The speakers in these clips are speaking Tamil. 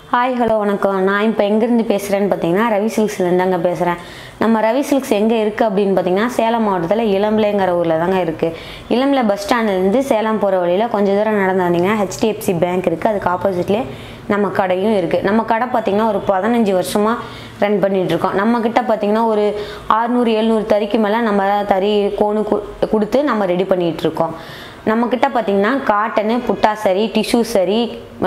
ஹாய் ஹலோ வணக்கம் நான் இப்போ எங்கேருந்து பேசுகிறேன்னு பார்த்தீங்கன்னா ரவி சில்க்ஸ்லேருந்து தாங்க பேசுகிறேன் நம்ம ரவி சில்க்ஸ் எங்கே இருக்குது அப்படின்னு பார்த்தீங்கன்னா சேலம் மாவட்டத்தில் இளம்பிள்ளைங்கிற ஊரில் தாங்க இருக்குது இளம்பிள்ளை பஸ் ஸ்டாண்ட்லேருந்து சேலம் போகிற வழியில் கொஞ்சம் தூரம் நடந்து வந்தீங்கன்னா ஹெச்டிஎஃப்சி பேங்க் இருக்குது அதுக்கு ஆப்போசிட்லேயே நம்ம கடையும் இருக்குது நம்ம கடை பார்த்திங்கன்னா ஒரு பதினஞ்சு வருஷமாக ரன் பண்ணிகிட்ருக்கோம் நம்மக்கிட்ட பார்த்திங்கன்னா ஒரு ஆறுநூறு எழுநூறு தறிக்கு மேலே நம்ம தறி கோணு கு- கொடுத்து நம்ம ரெடி பண்ணிகிட்ருக்கோம் நம்மக்கிட்ட பார்த்தீங்கன்னா காட்டனு புட்டா சரி டிஷ்யூ சரி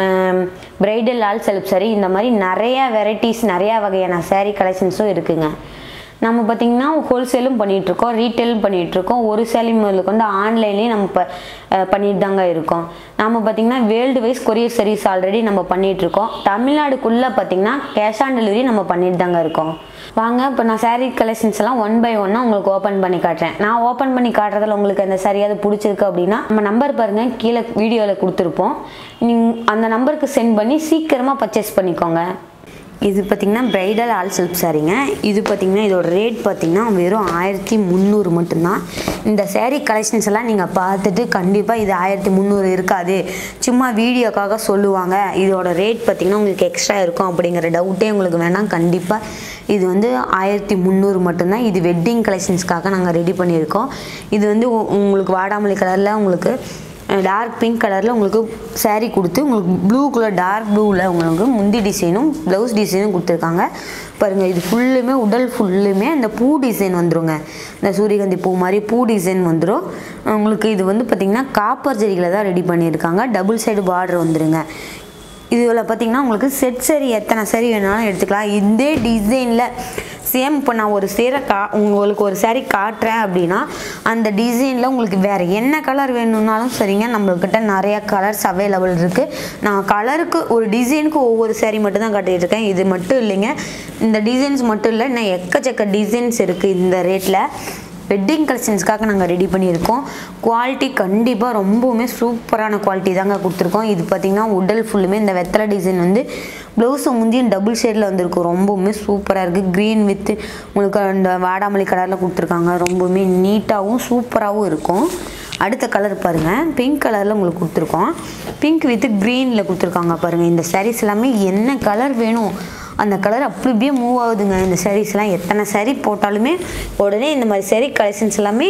பிரைடல் ஆல் செல்ஃப் சரி இந்த மாதிரி நிறைய வெரைட்டிஸ் நிறையா வகையான saree கலெக்ஷன்ஸும் இருக்குங்க நம்ம பார்த்திங்கன்னா ஹோல்சேலும் பண்ணிகிட்ருக்கோம் ரீட்டெயிலும் பண்ணிகிட்ருக்கோம் ஒரு சேலி முதல்ல கொண்டு ஆன்லைன்லேயும் நம்ம இப்போ பண்ணிட்டு தாங்க இருக்கோம் நம்ம பார்த்திங்கன்னா worldwide courier service already நம்ம பண்ணிகிட்ருக்கோம் தமிழ்நாடுக்குள்ளே பார்த்திங்கன்னா கேஷ் ஆன் டெலிவரி நம்ம பண்ணிட்டு தாங்க இருக்கோம் வாங்க இப்போ நான் saree கலெக்ஷன்ஸ் எல்லாம் ஒன் பை ஒன்னாக உங்களுக்கு ஓப்பன் பண்ணி காட்டுறேன் நான் ஓப்பன் பண்ணி காட்டுறதுல உங்களுக்கு அந்த சரியாவது பிடிச்சிருக்கு அப்படின்னா நம்ம நம்பர் பாருங்க கீழே வீடியோவில் கொடுத்துருப்போம் நீங்கள் அந்த நம்பருக்கு சென்ட் பண்ணி சீக்கிரமாக பர்ச்சேஸ் பண்ணிக்கோங்க இது பார்த்திங்கன்னா பிரைடல் ஆல் சில்க் சாரீங்க இது பார்த்திங்கன்னா இதோட ரேட் பார்த்திங்கன்னா வெறும் ஆயிரத்தி முந்நூறு மட்டும்தான் இந்த saree கலெக்ஷன்ஸ் எல்லாம் நீங்கள் பார்த்துட்டு கண்டிப்பாக இது ஆயிரத்தி முந்நூறு இருக்காது சும்மா வீடியோக்காக சொல்லுவாங்க இதோட ரேட் பார்த்திங்கன்னா உங்களுக்கு எக்ஸ்ட்ரா இருக்கும் அப்படிங்கிற டவுட்டே உங்களுக்கு வேணாம் கண்டிப்பாக இது வந்து ஆயிரத்தி முந்நூறு மட்டும்தான் இது வெட்டிங் கலெக்ஷன்ஸ்க்காக நாங்கள் ரெடி பண்ணியிருக்கோம் இது வந்து உ- உங்களுக்கு வாடாமல்லி கலரில் உங்களுக்கு டார்க் பிங்க் கலரில் உங்களுக்கு saree கொடுத்து உங்களுக்கு ப்ளூ கலர் டார்க் ப்ளூவில் உங்களுக்கு முந்தி டிசைனும் ப்ளவுஸ் டிசைனும் கொடுத்துருக்காங்க பாருங்கள் இது ஃபுல்லுமே உடல் ஃபுல்லுமே அந்த பூ டிசைன் வந்துருங்க இந்த சூரியகாந்தி பூ மாதிரி பூ டிசைன் வந்துடும் உங்களுக்கு இது வந்து பார்த்திங்கன்னா காப்பர் ஜெரிகளை தான் ரெடி பண்ணியிருக்காங்க டபுள் சைடு பார்டர் வந்துருங்க இதில் பார்த்தீங்கன்னா உங்களுக்கு செட் சரி எத்தனை சரி வேணாலும் எடுத்துக்கலாம் இதே டிசைனில் சேம் இப்போ நான் ஒரு சேரை கா உங்களுக்கு ஒரு saree காட்டுறேன் அப்படின்னா அந்த டிசைனில் உங்களுக்கு வேறு என்ன கலர் வேணும்னாலும் சரிங்க நம்மக்கிட்ட நிறையா கலர்ஸ் அவைலபிள் இருக்குது நான் கலருக்கு ஒரு டிசைனுக்கு ஒவ்வொரு saree மட்டும் தான் காட்டிட்டு இருக்கேன் இது மட்டும் இல்லைங்க இந்த டிசைன்ஸ் மட்டும் இல்லை இன்னும் எக்கச்சக்க டிசைன்ஸ் இருக்குது இந்த ரேட்டில் வெட்டிங் கலெக்ஷன்ஸ்க்காக நாங்கள் ரெடி பண்ணியிருக்கோம் குவாலிட்டி கண்டிப்பாக ரொம்பவுமே சூப்பரான குவாலிட்டி தாங்க கொடுத்துருக்கோம் இது பார்த்திங்கன்னா உடல் ஃபுல்லுமே இந்த வெத்தலை டிசைன் வந்து ப்ளவுஸை முந்தியும் டபுள் ஷேடில் வந்திருக்கும் ரொம்பவுமே சூப்பராக இருக்குது க்ரீன் வித் உங்களுக்கு அந்த வாடாமல்லி கலரில் கொடுத்துருக்காங்க ரொம்பவுமே நீட்டாகவும் சூப்பராகவும் இருக்கும் அடுத்த கலர் பாருங்கள் பிங்க் கலரில் உங்களுக்கு கொடுத்துருக்கோம் பிங்க் வித் க்ரீனில் கொடுத்துருக்காங்க பாருங்கள் இந்த sarees எல்லாமே என்ன கலர் வேணும் அந்த கலர் அப்படி அப்படியே மூவ் ஆகுதுங்க இந்த சாரீஸ்லாம் எத்தனை saree போட்டாலுமே உடனே இந்த மாதிரி saree கலெக்ஷன்ஸ் எல்லாமே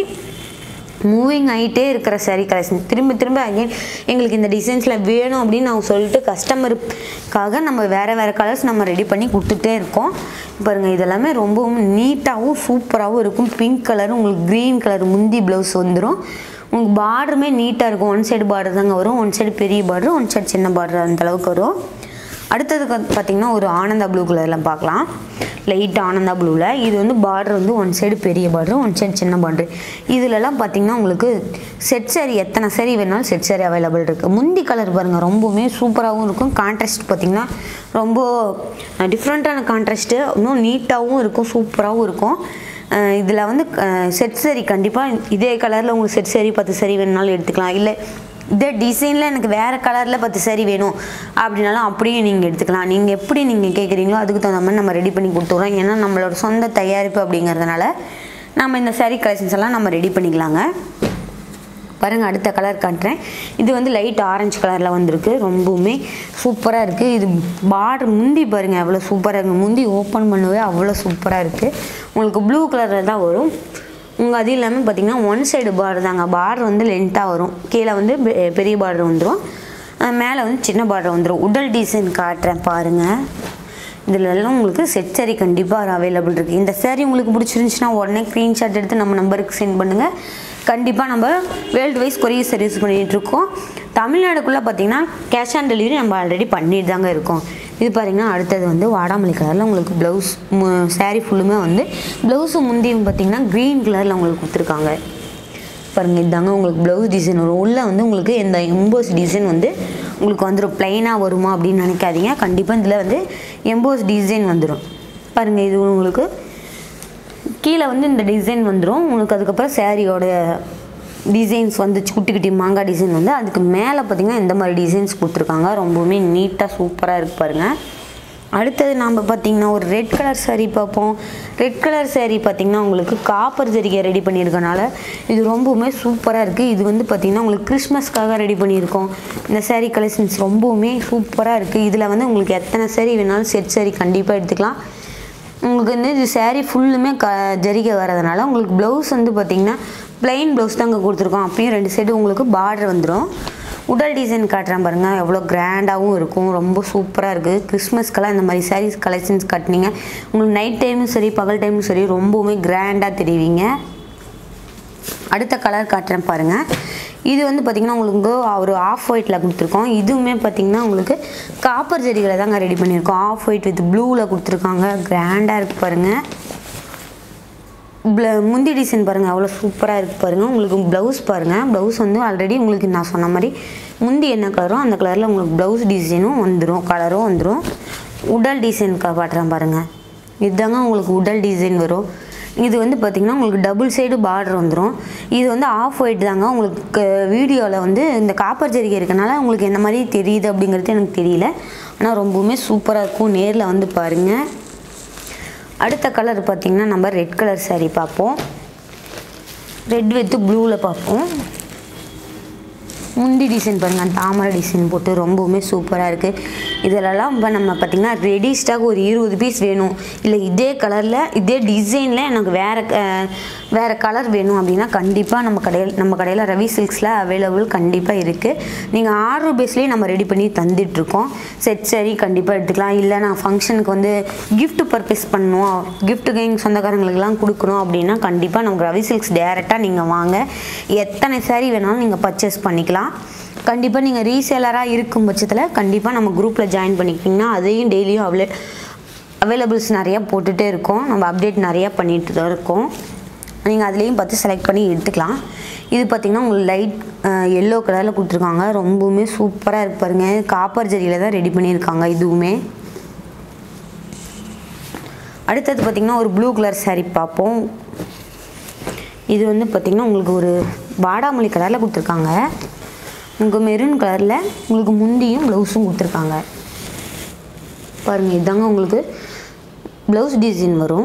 மூவிங் ஆகிட்டே இருக்கிற saree கலெக்ஷன் திரும்ப திரும்ப அகைன் எங்களுக்கு இந்த டிசைன்ஸில் வேணும் அப்படின்னு நான் சொல்லிட்டு கஸ்டமருக்காக நம்ம வேறு வேறு கலர்ஸ் நம்ம ரெடி பண்ணி கொடுத்துட்டே இருக்கோம் பாருங்கள் இதெல்லாமே ரொம்பவும் நீட்டாகவும் சூப்பராகவும் இருக்கும் பிங்க் கலர் உங்களுக்கு க்ரீன் கலர் முந்தி ப்ளவுஸ் வந்துடும் உங்களுக்கு பார்டருமே நீட்டாக இருக்கும் ஒன் சைடு பார்டர் தாங்க வரும் ஒன் சைடு பெரிய பார்டர் ஒன் சைடு சின்ன பார்டர் அந்த அளவுக்கு வரும் அடுத்தது வந்து பார்த்திங்கன்னா ஒரு ஆனந்தா ப்ளூ கலரில் பார்க்கலாம் லைட் ஆனந்தா ப்ளூவில் இது வந்து பார்டர் வந்து ஒன் சைடு பெரிய பார்டர் ஒன் சைடு சின்ன பார்டர் இதுலலாம் பார்த்திங்கன்னா உங்களுக்கு செட் saree எத்தனை saree வேணாலும் செட் saree அவைலபிள் இருக்குது முந்தி கலர் பாருங்கள் ரொம்பவுமே சூப்பராகவும் இருக்கும் கான்ட்ராஸ்ட் பார்த்திங்கன்னா ரொம்ப டிஃப்ரெண்ட்டான கான்ட்ராஸ்ட்டு இன்னும் நீட்டாகவும் இருக்கும் சூப்பராகவும் இருக்கும் இதில் வந்து செட் saree கண்டிப்பாக இதே கலரில் உங்களுக்கு செட் saree பத்து saree வேணுனாலும் எடுத்துக்கலாம் இல்லை இதே டிசைனில் எனக்கு வேறு கலரில் பத்து saree வேணும் அப்படின்னாலும் அப்படியே நீங்கள் எடுத்துக்கலாம் நீங்கள் எப்படி நீங்கள் கேட்குறீங்களோ அதுக்கு தகுந்த மாதிரி நம்ம ரெடி பண்ணி கொடுத்துட்றோம் ஏன்னா நம்மளோட சொந்த தயாரிப்பு அப்படிங்கிறதுனால நம்ம இந்த saree கலெக்ஷன்ஸ் எல்லாம் நம்ம ரெடி பண்ணிக்கலாங்க பாருங்கள் அடுத்த கலர் காட்டுறேன் இது வந்து லைட் ஆரஞ்சு கலரில் வந்திருக்கு ரொம்பவுமே சூப்பராக இருக்குது இது பார்டர் முந்தி பாருங்கள் எவ்வளோ சூப்பராக இருக்குது முந்தி ஓப்பன் பண்ணவே அவ்வளோ சூப்பராக இருக்குது உங்களுக்கு ப்ளூ கலரில் தான் வரும் உங்கள் அது இல்லாமல் பார்த்தீங்கன்னா ஒன் சைடு பார்டர் தாங்க பார்டர் வந்து லென்த்தாக வரும் கீழே வந்து பெ- பெரிய பார்டர் வந்துடும் மேலே வந்து சின்ன பார்டர் வந்துடும் உடல் டிசைன் காட்டுறேன் பாருங்கள் இதில் எல்லாம் உங்களுக்கு செட் saree கண்டிப்பாக அவைலபிள் இருக்குது இந்த saree உங்களுக்கு பிடிச்சிருந்துச்சுன்னா உடனே ஸ்க்ரீன்ஷாட் எடுத்து நம்ம நம்பருக்கு சென்ட் பண்ணுங்கள் கண்டிப்பாக நம்ம வேர்ல்டு வைஸ் கொரியர் சர்வீஸ் பண்ணிகிட்ருக்கோம் தமிழ்நாடுக்குள்ளே பார்த்தீங்கன்னா கேஷ் ஆன் டெலிவரி நம்ம ஆல்ரெடி பண்ணிட்டு தாங்க இருக்கோம் இது பாருங்கன்னா அடுத்தது வந்து வாடாமல்லி கலரில் உங்களுக்கு ப்ளவுஸ் saree ஃபுல்லுமே வந்து ப்ளவுஸு முந்தியும் பார்த்தீங்கன்னா க்ரீன் கலரில் உங்களுக்கு கொடுத்துருக்காங்க பாருங்க இதாங்க உங்களுக்கு ப்ளவுஸ் டிசைன் வரும் உள்ளே வந்து உங்களுக்கு இந்த எம்போஸ் டிசைன் வந்து உங்களுக்கு வந்துடும் ப்ளைனாக வருமா அப்படின்னு நினைக்காதீங்க கண்டிப்பாக இதில் வந்து எம்போஸ் டிசைன் வந்துடும் பாருங்கள் இது உங்களுக்கு கீழே வந்து இந்த டிசைன் வந்துடும் உங்களுக்கு அதுக்கப்புறம் சாரியோட டிசைன்ஸ் வந்து குட்டி குட்டி மாங்காய் டிசைன் வந்து அதுக்கு மேலே பார்த்தீங்கன்னா இந்த மாதிரி டிசைன்ஸ் கொடுத்துருக்காங்க ரொம்பவுமே நீட்டாக சூப்பராக இருக்கு பாருங்கள் அடுத்தது நாம் பார்த்தீங்கன்னா ஒரு ரெட் கலர் saree பார்ப்போம் ரெட் கலர் saree பார்த்தீங்கன்னா உங்களுக்கு காப்பர் ஜரிகை ரெடி பண்ணியிருக்கனால இது ரொம்பவுமே சூப்பராக இருக்குது இது வந்து பார்த்தீங்கன்னா உங்களுக்கு கிறிஸ்மஸ்க்காக ரெடி பண்ணியிருக்கோம் இந்த saree கலெக்ஷன்ஸ் ரொம்பவுமே சூப்பராக இருக்குது இதில் வந்து உங்களுக்கு எத்தனை saree வேணாலும் செட் saree கண்டிப்பாக எடுத்துக்கலாம் உங்களுக்கு வந்து இது saree ஃபுல்லுமே க ஜரிகை வரதுனால உங்களுக்கு ப்ளவுஸ் வந்து பார்த்தீங்கன்னா plain ப்ளவுஸ் தான் இங்கே கொடுத்துருக்கோம் அப்பயும் ரெண்டு சைடு உங்களுக்கு பார்டர் வந்துடும் உடல் டிசைன் காட்டுறேன் பாருங்கள் எவ்வளோ கிராண்டாகவும் இருக்கும் ரொம்ப சூப்பராக இருக்குது கிறிஸ்மஸ்க்கெல்லாம் இந்த மாதிரி sarees கலெக்ஷன்ஸ் கட்டினீங்க உங்களுக்கு நைட் டைமும் சரி பகல் டைமும் சரி ரொம்பவுமே கிராண்டாக தெரிவிங்க அடுத்த கலர் காட்டுறேன் பாருங்கள் இது வந்து பார்த்திங்கன்னா உங்களுக்கு ஒரு ஆஃப் ஒயிட்டில் கொடுத்துருக்கோம் இதுவுமே பார்த்திங்கன்னா உங்களுக்கு காப்பர் ஜெடிகளை தாங்க ரெடி பண்ணியிருக்கோம் ஆஃப் ஒயிட் வித் ப்ளூவில் கொடுத்துருக்காங்க கிராண்டாக இருக்குது பாருங்கள் ப்ள முந்தி டிசைன் பாருங்கள் அவ்வளோ சூப்பராக இருக்குது பாருங்கள் உங்களுக்கு ப்ளவுஸ் பாருங்கள் ப்ளவுஸ் வந்து ஆல்ரெடி உங்களுக்கு நான் சொன்ன மாதிரி முந்தி என்ன கலரோ அந்த கலரில் உங்களுக்கு ப்ளவுஸ் டிசைனும் வந்துடும் கலரும் வந்துடும் உடல் டிசைன் காட்டுறேன் பாருங்கள் இதுதாங்க உங்களுக்கு உடல் டிசைன் வரும் இது வந்து பார்த்திங்கன்னா உங்களுக்கு டபுள் சைடு பார்டர் வந்துடும் இது வந்து ஆஃப் ஒயிட் தாங்க உங்களுக்கு வீடியோவில் வந்து இந்த காப்பர் ஜரிகை இருக்கனால உங்களுக்கு எந்த மாதிரி தெரியுது அப்படிங்கிறது எனக்கு தெரியல ஆனால் ரொம்பவுமே சூப்பராக இருக்கும் நேரில் வந்து பாருங்கள் அடுத்த கலர் பார்த்திங்கன்னா நம்ம ரெட் கலர் saree பார்ப்போம் ரெட் வித் ப்ளூவில் பார்ப்போம் முந்தி டிசைன் பாருங்கள் தாமரை டிசைன் போட்டு ரொம்பவுமே சூப்பராக இருக்குது இதிலெல்லாம் இப்போ நம்ம பார்த்திங்கன்னா ரெடி ஸ்டாக் ஒரு இருபது பீஸ் வேணும் இல்லை இதே கலரில் இதே டிசைனில் எனக்கு வேறு வேறு கலர் வேணும் அப்படின்னா கண்டிப்பாக நம்ம கடையில் நம்ம கடையில் ரவி சில்க்ஸில் அவைலபிள் கண்டிப்பாக இருக்குது நீங்கள் ஆர்டர் பேஸ்லேயே நம்ம ரெடி பண்ணி தந்துட்டுருக்கோம் செட் சரி கண்டிப்பாக எடுத்துக்கலாம் இல்லை நான் ஃபங்க்ஷனுக்கு வந்து gift பர்பேஸ் பண்ணணும் கிஃப்ட்டுக்கு எங்கள் சொந்தக்காரங்களுக்கெல்லாம் கொடுக்கணும் அப்படின்னா கண்டிப்பாக நமக்கு ரவி சில்க்ஸ் டேரெக்டாக நீங்கள் வாங்க எத்தனை saree வேணாலும் நீங்கள் பர்ச்சேஸ் பண்ணிக்கலாம் கண்டிப்பாக நீங்கள் ரீசேலராக இருக்கும் பட்சத்தில் கண்டிப்பாக நம்ம குரூப்பில் ஜாயின் பண்ணிக்கிட்டிங்கன்னா அதையும் டெய்லியும் அவைலே அவைலபிள்ஸ் நிறையா போட்டுகிட்டே இருக்கோம் நம்ம அப்டேட் நிறையா பண்ணிட்டு தான் இருக்கோம் நீங்கள் அதுலேயும் பார்த்து செலக்ட் பண்ணி எடுத்துக்கலாம் இது பார்த்திங்கன்னா உங்களுக்கு லைட் எல்லோ கலரில் கொடுத்துருக்காங்க ரொம்பவுமே சூப்பராக இருக்கு பாருங்க காப்பர் ஜரியில் தான் ரெடி பண்ணியிருக்காங்க இதுவுமே அடுத்தது பார்த்திங்கன்னா ஒரு ப்ளூ கலர் saree பார்ப்போம் இது வந்து பார்த்திங்கன்னா உங்களுக்கு ஒரு வாடாமல்லி கலரில் கொடுத்துருக்காங்க உங்களுக்கு மெரூன் கலரில் உங்களுக்கு முந்தியும் ப்ளவுஸும் கொடுத்துருக்காங்க பாருங்கள் இதாங்க உங்களுக்கு ப்ளவுஸ் டிசைன் வரும்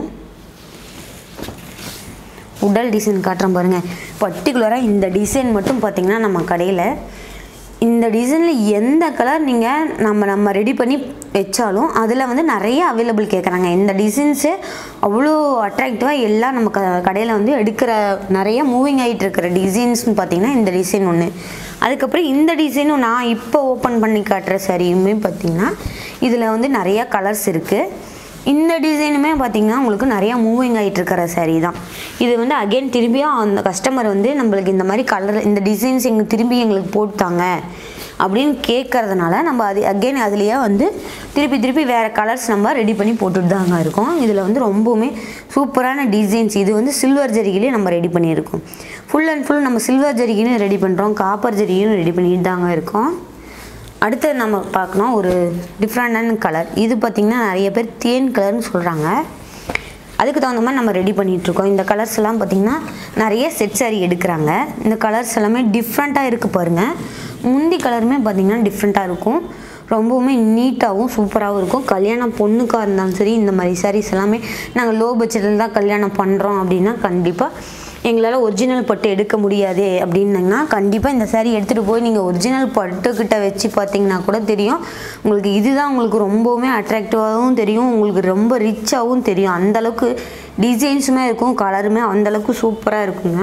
உடல் டிசைன் காட்டுறேன் பாருங்கள் பர்டிகுலராக இந்த டிசைன் மட்டும் பார்த்தீங்கன்னா நம்ம கடையில் இந்த டிசைனில் எந்த கலர் நீங்கள் நம்ம நம்ம ரெடி பண்ணி வச்சாலும் அதில் வந்து நிறைய அவைலபிள் கேட்குறாங்க இந்த டிசைன்ஸு அவ்வளோ அட்ராக்டிவாக எல்லாம் நம்ம க கடையில் வந்து எடுக்கிற நிறைய மூவிங் ஆகிட்டு இருக்கிற டிசைன்ஸ்னு பார்த்தீங்கன்னா இந்த டிசைன் ஒன்று அதுக்கப்புறம் இந்த டிசைனும் நான் இப்போ ஓப்பன் பண்ணி காட்டுற சரியுமே பார்த்தீங்கன்னா இதில் வந்து நிறையா கலர்ஸ் இருக்குது இந்த டிசைனுமே பார்த்தீங்கன்னா உங்களுக்கு நிறையா மூவிங் ஆகிட்டு இருக்கிற saree தான் இது வந்து அகைன் திரும்பியும் அந்த கஸ்டமர் வந்து நம்மளுக்கு இந்த மாதிரி கலர் இந்த டிசைன்ஸ் எங்கள் திரும்பி எங்களுக்கு போட்டாங்க அப்படின்னு கேட்கறதுனால நம்ம அது அகைன் அதுலேயே வந்து திருப்பி திருப்பி வேறு கலர்ஸ் நம்ம ரெடி பண்ணி போட்டுட்டு தாங்க இருக்கோம் இதில் வந்து ரொம்பவுமே சூப்பரான டிசைன்ஸ் இது வந்து சில்வர் ஜரிகிலே நம்ம ரெடி பண்ணியிருக்கோம் ஃபுல் அண்ட் ஃபுல் நம்ம சில்வர் ஜரிகிலும் ரெடி பண்ணுறோம் காப்பர் ஜரிகிலும் ரெடி பண்ணிட்டு தாங்க இருக்கோம் அடுத்து நம்ம பார்க்கணும் ஒரு டிஃப்ரெண்டான கலர் இது பார்த்திங்கன்னா நிறைய பேர் தேன் கலர்னு சொல்கிறாங்க அதுக்கு தகுந்த மாதிரி நம்ம ரெடி பண்ணிகிட்ருக்கோம் இந்த கலர்ஸ் எல்லாம் பார்த்திங்கன்னா நிறைய செட் saree எடுக்கிறாங்க இந்த கலர்ஸ் எல்லாமே டிஃப்ரெண்ட்டாக இருக்குது பாருங்கள் முந்தி கலருமே பார்த்திங்கன்னா டிஃப்ரெண்ட்டாக இருக்கும் ரொம்பவுமே நீட்டாகவும் சூப்பராகவும் இருக்கும் கல்யாணம் பொண்ணுக்காக இருந்தாலும் சரி இந்த மாதிரி sarees எல்லாமே நாங்கள் லோ பட்ஜெட்டில் தான் கல்யாணம் பண்ணுறோம் அப்படின்னா கண்டிப்பாக எங்களால் ஒரிஜினல் பட்டு எடுக்க முடியாதே அப்படின்னீங்கன்னா கண்டிப்பாக இந்த saree எடுத்துகிட்டு போய் நீங்கள் ஒரிஜினல் பட்டுக்கிட்ட வச்சு பார்த்தீங்கன்னா கூட தெரியும் உங்களுக்கு இதுதான் உங்களுக்கு ரொம்பவுமே அட்ராக்டிவாகவும் தெரியும் உங்களுக்கு ரொம்ப ரிச்சாகவும் தெரியும் அந்தளவுக்கு டிசைன்ஸுமே இருக்கும் கலருமே அந்தளவுக்கு சூப்பராக இருக்குங்க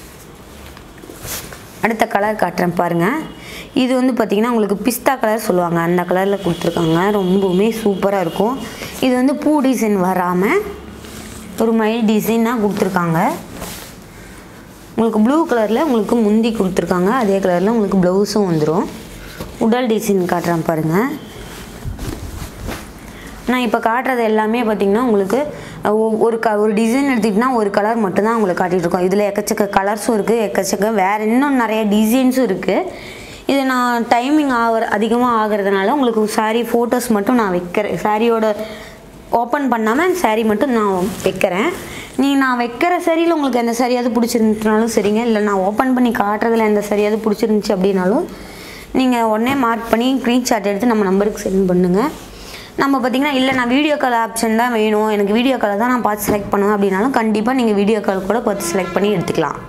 அடுத்த கலர் காட்டுறேன் பாருங்கள் இது வந்து பார்த்திங்கன்னா உங்களுக்கு பிஸ்தா கலர் சொல்லுவாங்க அந்த கலரில் கொடுத்துருக்காங்க ரொம்பவுமே சூப்பராக இருக்கும் இது வந்து பூ டிசைன் வராமல் ஒரு மயில் டிசைனாக கொடுத்துருக்காங்க உங்களுக்கு ப்ளூ கலரில் உங்களுக்கு முந்தி கொடுத்துருக்காங்க அதே கலரில் உங்களுக்கு ப்ளவுஸும் வந்துடும் உடல் டிசைன் காட்டுறேன் பாருங்கள் நான் இப்போ காட்டுறது எல்லாமே பார்த்தீங்கன்னா உங்களுக்கு ஒ- ஒரு க ஒரு டிசைன் எடுத்துக்கிட்டிங்கன்னா ஒரு கலர் மட்டும்தான் உங்களுக்கு காட்டிட்டு இருக்கோம் இதில் எக்கச்சக்க கலர்ஸும் இருக்குது எக்கச்சக்க வேறு இன்னும் நிறைய டிசைன்ஸும் இருக்குது இது நான் டைமிங் ஆகிற அதிகமாக ஆகிறதுனால உங்களுக்கு saree ஃபோட்டோஸ் மட்டும் நான் வைக்கிறேன் சாரியோட ஓப்பன் பண்ணாமல் saree மட்டும் நான் வைக்கிறேன் நீ நான் வைக்கிற சரியில் உங்களுக்கு எந்த சரியாவது பிடிச்சிருந்துச்சுனாலும் சரிங்க இல்லை நான் ஓப்பன் பண்ணி காட்டுறதுல எந்த சரியாவது பிடிச்சிருந்துச்சி அப்படின்னாலும் நீங்கள் உடனே மார்க் பண்ணி ஸ்க்ரீன்ஷாட் எடுத்து நம்ம நம்பருக்கு சென்ட் பண்ணுங்கள் நம்ம பார்த்தீங்கன்னா இல்லை நான் வீடியோ கால் ஆப்ஷன் தான் வேணும் எனக்கு வீடியோ காலை தான் நான் பார்த்து செலக்ட் பண்ணுவேன் அப்படின்னாலும் கண்டிப்பாக நீங்கள் வீடியோ கால் கூட பார்த்து செலக்ட் பண்ணி எடுத்துக்கலாம்